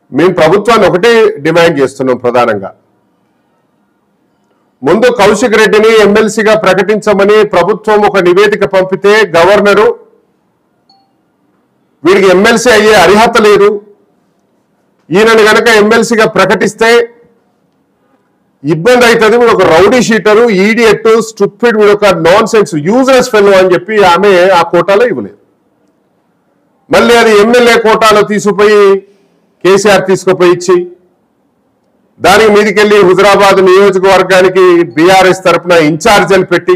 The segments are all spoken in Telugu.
మేము ప్రభుత్వాన్ని ఒకటే డిమాండ్ చేస్తున్నాం ప్రధానంగా ముందు కౌశిక్ రెడ్డిని ఎమ్మెల్సీగా ప్రకటించమని ప్రభుత్వం ఒక నివేదిక పంపితే గవర్నరు వీడికి ఎమ్మెల్సీ అయ్యే అర్హత లేదు ఈయనని గనక ఎమ్మెల్సీగా ప్రకటిస్తే ఇబ్బంది అవుతుంది వీడు ఒక రౌడీ షీటరు ఈడియట్ స్టూపిడ్ వీడు ఒక నాన్ సెన్స్ యూజర్స్ ఫెలో అని చెప్పి ఆమె ఆ కోటాలో ఇవ్వలేదు మళ్ళీ అది ఎమ్మెల్యే కోటాలో తీసుకుపోయి కేసీఆర్ తీసుకుపోయి ఇచ్చి దానికి మీదికెళ్ళి హుజరాబాద్ నియోజకవర్గానికి బీఆర్ఎస్ తరఫున ఇన్ఛార్జ్ అని పెట్టి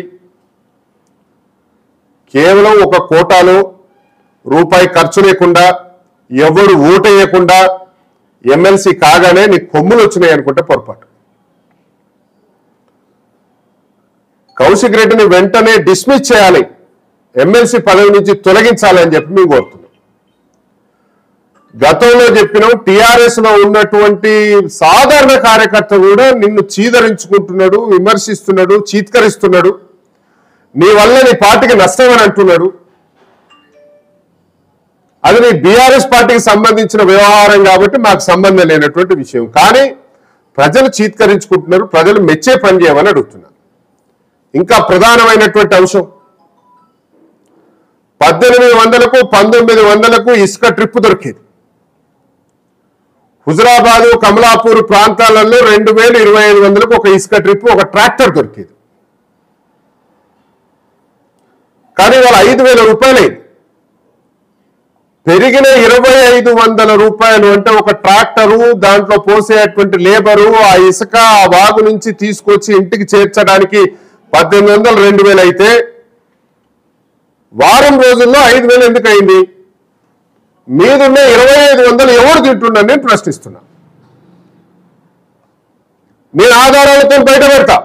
కేవలం ఒక కోటాలో రూపాయి ఖర్చు లేకుండా ఎవరు ఓటేయకుండా ఎమ్మెల్సీ కాగానే నీకు కొమ్ములు వచ్చినాయి అనుకుంటే పొరపాటు కౌశిక్ రెడ్డిని వెంటనే డిస్మిస్ చేయాలి ఎమ్మెల్సీ పదవి నుంచి తొలగించాలి అని చెప్పి మేము కోరుతున్నాం గతంలో చెప్పినాం టిఆర్ఎస్ లో ఉన్నటువంటి సాధారణ కార్యకర్త కూడా నిన్ను చీదరించుకుంటున్నాడు విమర్శిస్తున్నాడు చీత్కరిస్తున్నాడు నీ వల్ల నీ పార్టీకి నష్టం అని అంటున్నాడు అది నీ బీఆర్ఎస్ పార్టీకి సంబంధించిన వ్యవహారం కాబట్టి మాకు సంబంధం లేనటువంటి విషయం కానీ ప్రజలు చీత్కరించుకుంటున్నారు ప్రజలు మెచ్చే పని చేయమని అడుగుతున్నారు ఇంకా ప్రధానమైనటువంటి అంశం పద్దెనిమిది వందలకు పంతొమ్మిది వందలకు ఇసుక ట్రిప్ దొరికేది హుజరాబాదు కమలాపూర్ ప్రాంతాలలో రెండు వేల ఇరవై ఐదు వందలకు ఒక ఇసుక ట్రిప్ ఒక ట్రాక్టర్ దొరికేది కానీ వాళ్ళ ఐదు వేల రూపాయలైంది పెరిగిన ఇరవై ఐదు వందల రూపాయలు అంటే ఒక ట్రాక్టరు దాంట్లో పోసేటువంటి లేబరు ఆ ఇసుక ఆ వాగు నుంచి తీసుకొచ్చి ఇంటికి చేర్చడానికి పద్దెనిమిది వందలు రెండు వేలు అయితే వారం రోజుల్లో ఐదు వేలు ఎందుకు అయింది మీదున్న ఇరవై ఐదు వందలు ఎవరు తింటున్నారు నేను ప్రశ్నిస్తున్నా నేను ఆధారాలతో బయట పెడతా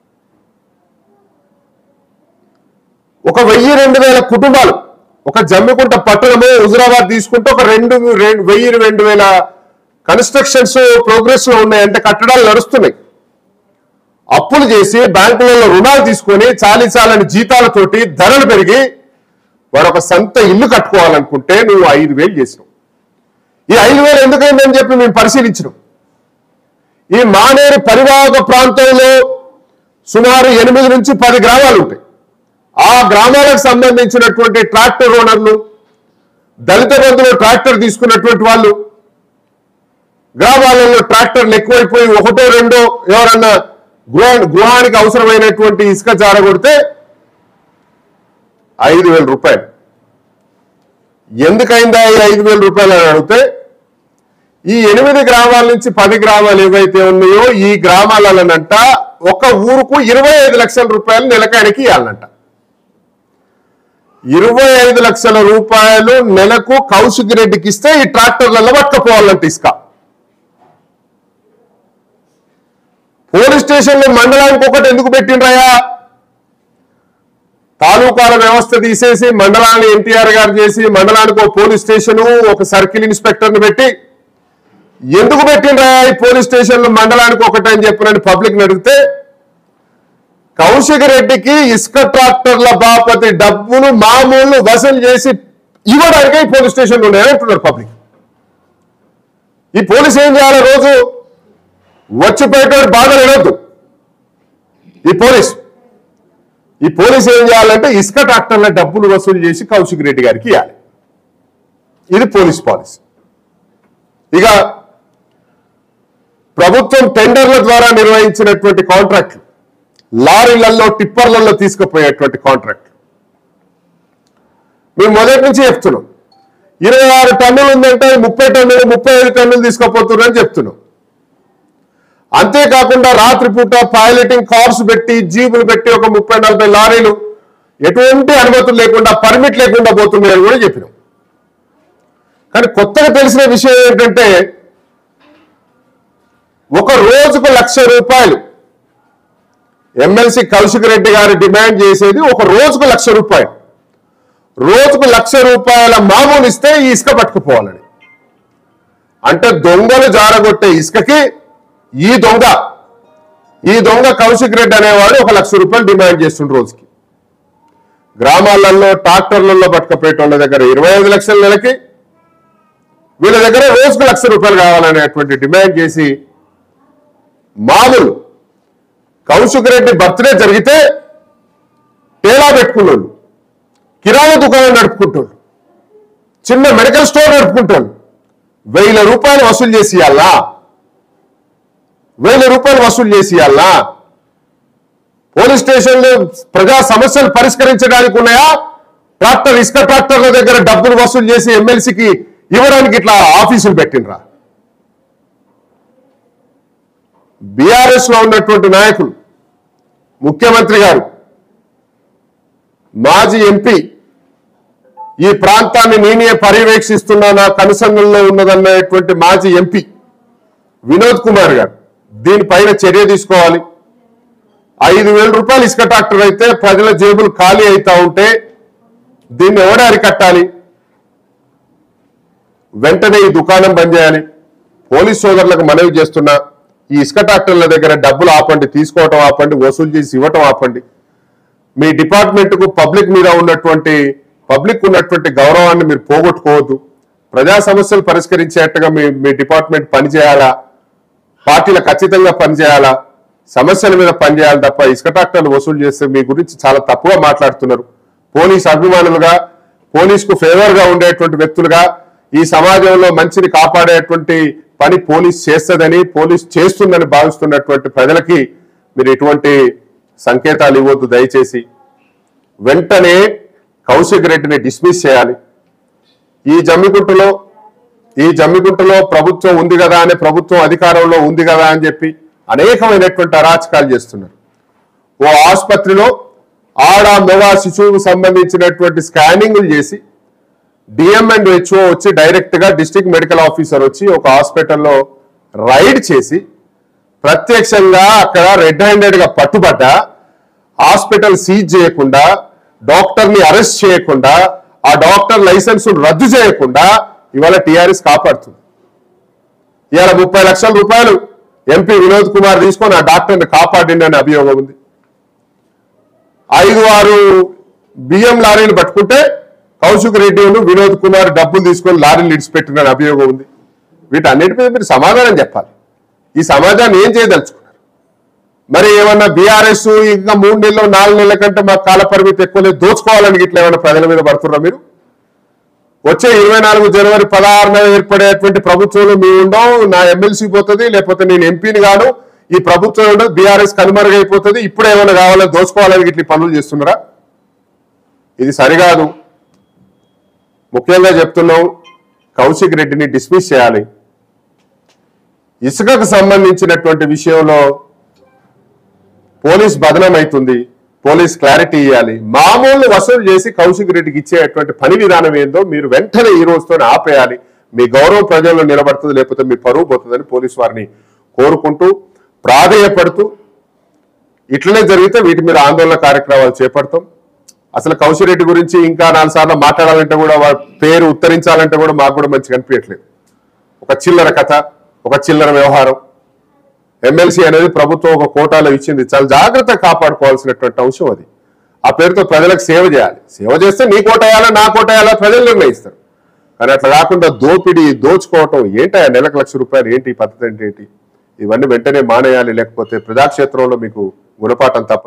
ఒక వెయ్యి రెండు వేల కుటుంబాలు ఒక జమ్మికుంట పట్టణము హుజురాబాద్ తీసుకుంటే ఒక రెండు రెం- వెయ్యి రెండు వేల కన్స్ట్రక్షన్స్ ప్రోగ్రెస్ లో ఉన్నాయంటే కట్టడాలు నడుస్తున్నాయి అప్పులు చేసి బ్యాంకులలో రుణాలు తీసుకొని చాలీ చాలని జీతాలతోటి ధరలు పెరిగి వాడు ఒక సొంత ఇల్లు కట్టుకోవాలనుకుంటే నువ్వు ఐదు వేలు చేసినావు ఈ ఐదు వేలు ఎందుకైందని చెప్పి మేము పరిశీలించినాం ఈ మానేరు పరివాహక ప్రాంతంలో సుమారు ఎనిమిది నుంచి పది గ్రామాలు ఉంటాయి ఆ గ్రామాలకు సంబంధించినటువంటి ట్రాక్టర్ ఓనర్లు దళిత బంధువులు ట్రాక్టర్ తీసుకున్నటువంటి వాళ్ళు గ్రామాలలో ట్రాక్టర్లు ఎక్కువైపోయి ఒకటో రెండో ఎవరన్నా గృహ గృహానికి అవసరమైనటువంటి ఇసుక జారగొడితే ఐదు వేల రూపాయలు ఎందుకైందా ఈ ఐదు వేల రూపాయలు అని అడిగితే ఈ ఎనిమిది గ్రామాల నుంచి పది గ్రామాలు ఏవైతే ఉన్నాయో ఈ గ్రామాలనంట ఒక ఊరుకు ఇరవై ఐదు లక్షల రూపాయలు నెలకాయనికి ఇవ్వాలంట ఇరవై ఐదు లక్షల రూపాయలు నెలకు కౌశిక్ రెడ్డికి ఇస్తే ఈ ట్రాక్టర్లలో పట్టుకపోవాలంట ఇసుక పోలీస్ స్టేషన్లో మండలానికి ఒకటి ఎందుకు పెట్టిండ్రయ్యా తాలూకాల వ్యవస్థ తీసేసి మండలాన్ని ఎన్టీఆర్ గారు చేసి మండలానికి ఒక పోలీస్ స్టేషను ఒక సర్కిల్ ఇన్స్పెక్టర్ని పెట్టి ఎందుకు పెట్టిండ్రా ఈ పోలీస్ స్టేషన్లు మండలానికి ఒకటి అని చెప్పినని పబ్లిక్ అడిగితే కౌశిక్ రెడ్డికి ఇసుక ట్రాక్టర్ల బాపతి డబ్బులు మామూలు వసూలు చేసి ఇవ్వడానికి ఈ పోలీస్ స్టేషన్లు ఉన్నాయని అంటున్నారు పబ్లిక్ ఈ పోలీస్ ఏం చేయాలి రోజు వచ్చిపోయేటోడు బాధలు వినొద్దు ఈ పోలీస్ ఈ పోలీస్ ఏం చేయాలంటే ఇసుక ట్రాక్టర్ల డబ్బులు వసూలు చేసి కౌశిక్ రెడ్డి గారికి ఇవ్వాలి ఇది పోలీస్ పాలసీ ఇక ప్రభుత్వం టెండర్ల ద్వారా నిర్వహించినటువంటి కాంట్రాక్ట్లు లారీలలో టిప్పర్లలో తీసుకుపోయేటువంటి కాంట్రాక్ట్ మేము మొదటి నుంచి చెప్తున్నాం ఇరవై ఆరు టన్నులు ఉందంటే ముప్పై టన్నులు ముప్పై ఐదు టన్నులు తీసుకుపోతున్నారని చెప్తున్నాం అంతేకాకుండా రాత్రిపూట పైలటింగ్ కార్స్ పెట్టి జీపులు పెట్టి ఒక ముప్పై నలభై లారీలు ఎటువంటి అనుమతులు లేకుండా పర్మిట్ లేకుండా పోతున్నాయని కూడా చెప్పినాం కానీ కొత్తగా తెలిసిన విషయం ఏంటంటే ఒక రోజుకు లక్ష రూపాయలు ఎమ్మెల్సీ కౌశిక్ రెడ్డి గారు డిమాండ్ చేసేది ఒక రోజుకు లక్ష రూపాయలు రోజుకు లక్ష రూపాయల మామూలు ఇస్తే ఈ ఇసుక పట్టుకుపోవాలని అంటే దొంగలు జారగొట్టే ఇసుకకి ఈ దొంగ ఈ దొంగ కౌశిక్ రెడ్డి అనేవాడు ఒక లక్ష రూపాయలు డిమాండ్ చేస్తుండ్రు రోజుకి గ్రామాలలో ట్రాక్టర్లలో పట్టుకపోయేటోళ్ళ దగ్గర ఇరవై ఐదు లక్షల నెలకి వీళ్ళ దగ్గర రోజుకు లక్ష రూపాయలు కావాలనేటువంటి డిమాండ్ చేసి మామూలు కౌశిక్ రెడ్డి బర్త్డే జరిగితే టేలా పెట్టుకున్నాడు కిరాణా దుకాణం నడుపుకుంటాడు చిన్న మెడికల్ స్టోర్ నడుపుకుంటాడు వేల రూపాయలు వసూలు చేసి ఇవ్వాలా వేల రూపాయలు వసూలు చేసి ఇవ్వాలా పోలీస్ స్టేషన్లో ప్రజా సమస్యలు పరిష్కరించడానికి ఉన్నాయా ట్రాక్టర్ ఇసుక ట్రాక్టర్ల దగ్గర డబ్బులు వసూలు చేసి ఎమ్మెల్సీకి ఇవ్వడానికి ఇట్లా ఆఫీసులు పెట్టినరా బీఆర్ఎస్ లో ఉన్నటువంటి నాయకులు ముఖ్యమంత్రి గారు మాజీ ఎంపీ ఈ ప్రాంతాన్ని నేనే పర్యవేక్షిస్తున్నా నా కనుసంగంలో ఉన్నదన్నటువంటి మాజీ ఎంపీ వినోద్ కుమార్ గారు దీనిపైన చర్య తీసుకోవాలి ఐదు వేల రూపాయలు ఇసుక ట్రాక్టర్ అయితే ప్రజల జేబులు ఖాళీ అవుతా ఉంటే దీన్ని ఎవరు అరికట్టాలి వెంటనే ఈ దుకాణం బంద్ చేయాలి పోలీస్ సోదరులకు మనవి చేస్తున్నా ఈ ఇసుక ట్రాక్టర్ల దగ్గర డబ్బులు ఆపండి తీసుకోవటం ఆపండి వసూలు చేసి ఇవ్వటం ఆపండి మీ డిపార్ట్మెంట్ కు పబ్లిక్ మీద ఉన్నటువంటి పబ్లిక్ ఉన్నటువంటి గౌరవాన్ని మీరు పోగొట్టుకోవద్దు ప్రజా సమస్యలు పరిష్కరించేట్టుగా మీ మీ డిపార్ట్మెంట్ పనిచేయాలా పార్టీలు ఖచ్చితంగా పనిచేయాలా సమస్యల మీద పనిచేయాలి తప్ప ఇసుక ట్రాక్టర్లు వసూలు చేస్తే మీ గురించి చాలా తప్పుగా మాట్లాడుతున్నారు పోలీస్ అభిమానులుగా పోలీసుకు ఫేవర్ గా ఉండేటువంటి వ్యక్తులుగా ఈ సమాజంలో మంచిని కాపాడేటువంటి పని పోలీస్ చేస్తుందని పోలీస్ చేస్తుందని భావిస్తున్నటువంటి ప్రజలకి మీరు ఎటువంటి సంకేతాలు ఇవ్వద్దు దయచేసి వెంటనే కౌశిక్ రెడ్డిని డిస్మిస్ చేయాలి ఈ జమ్మిగుంటలో ఈ జమ్మిగుంటలో ప్రభుత్వం ఉంది కదా అనే ప్రభుత్వం అధికారంలో ఉంది కదా అని చెప్పి అనేకమైనటువంటి అరాచకాలు చేస్తున్నారు ఓ ఆసుపత్రిలో ఆడ మగ శిశువుకు సంబంధించినటువంటి స్కానింగ్లు చేసి డిఎం అండ్ హెచ్ఓ వచ్చి డైరెక్ట్ గా డిస్ట్రిక్ట్ మెడికల్ ఆఫీసర్ వచ్చి ఒక హాస్పిటల్లో రైడ్ చేసి ప్రత్యక్షంగా అక్కడ రెడ్ హ్యాండెడ్ గా పట్టుబడ్డ హాస్పిటల్ సీజ్ చేయకుండా డాక్టర్ ని అరెస్ట్ చేయకుండా ఆ డాక్టర్ లైసెన్స్ రద్దు చేయకుండా ఇవాళ టిఆర్ఎస్ కాపాడుతుంది ఇవాళ ముప్పై లక్షల రూపాయలు ఎంపీ వినోద్ కుమార్ తీసుకొని ఆ డాక్టర్ని కాపాడిండి అనే అభియోగం ఉంది ఐదు ఆరు బియ్యం లారీలు పట్టుకుంటే కౌశిక్ రెడ్డి వినోద్ కుమార్ డబ్బులు తీసుకొని లారీలు ఇడిచిపెట్టిన అభియోగం ఉంది వీటన్నిటి మీద మీరు సమాధానం చెప్పాలి ఈ సమాజాన్ని ఏం చేయదలుచుకున్నారు మరి ఏమన్నా బీఆర్ఎస్ ఇంకా మూడు నెలలు నాలుగు నెలల కంటే మాకు కాల పరిమితి ఎక్కువ లేదు దోచుకోవాలని ఇట్లా ఏమైనా ప్రజల మీద పడుతున్నారా మీరు వచ్చే ఇరవై నాలుగు జనవరి పదహారున ఏర్పడేటువంటి ప్రభుత్వంలో మీ ఉండవు నా ఎమ్మెల్సీ పోతుంది లేకపోతే నేను ఎంపీని గాను ఈ ప్రభుత్వం ఉండదు బీఆర్ఎస్ కనుమరుగైపోతుంది ఇప్పుడు ఏమైనా కావాలని దోచుకోవాలని ఇట్లా ఈ పనులు చేస్తున్నారా ఇది సరికాదు ముఖ్యంగా చెప్తున్నాం కౌశిక్ రెడ్డిని డిస్మిస్ చేయాలి ఇసుకకు సంబంధించినటువంటి విషయంలో పోలీస్ బదనం అవుతుంది పోలీస్ క్లారిటీ ఇవ్వాలి మామూలు వసూలు చేసి కౌశిక్ రెడ్డికి ఇచ్చేటువంటి పని విధానం ఏందో మీరు వెంటనే ఈ రోజుతో ఆపేయాలి మీ గౌరవం ప్రజల్లో నిలబడుతుంది లేకపోతే మీ పరువు పోతుందని పోలీస్ వారిని కోరుకుంటూ ప్రాధేయపడుతూ ఇట్లనే జరిగితే వీటి మీద ఆందోళన కార్యక్రమాలు చేపడతాం అసలు కౌశిక్ రెడ్డి గురించి ఇంకా నాలుగు సార్లు మాట్లాడాలంటే కూడా వారి పేరు ఉత్తరించాలంటే కూడా మాకు కూడా మంచిగా అనిపించట్లేదు ఒక చిల్లర కథ ఒక చిల్లర వ్యవహారం ఎమ్మెల్సీ అనేది ప్రభుత్వం ఒక కోటాలో ఇచ్చింది చాలా జాగ్రత్తగా కాపాడుకోవాల్సినటువంటి అంశం అది ఆ పేరుతో ప్రజలకు సేవ చేయాలి సేవ చేస్తే నీ కోటేయాలా నా కోటేయాలా ప్రజలు నిర్ణయిస్తారు కానీ అట్లా కాకుండా దోపిడీ దోచుకోవటం ఏంటి ఆ నెలకు లక్ష రూపాయలు ఏంటి ఈ పద్ధతి అంటే ఏంటి ఇవన్నీ వెంటనే మానేయాలి లేకపోతే ప్రజాక్షేత్రంలో మీకు గుణపాఠం తప్ప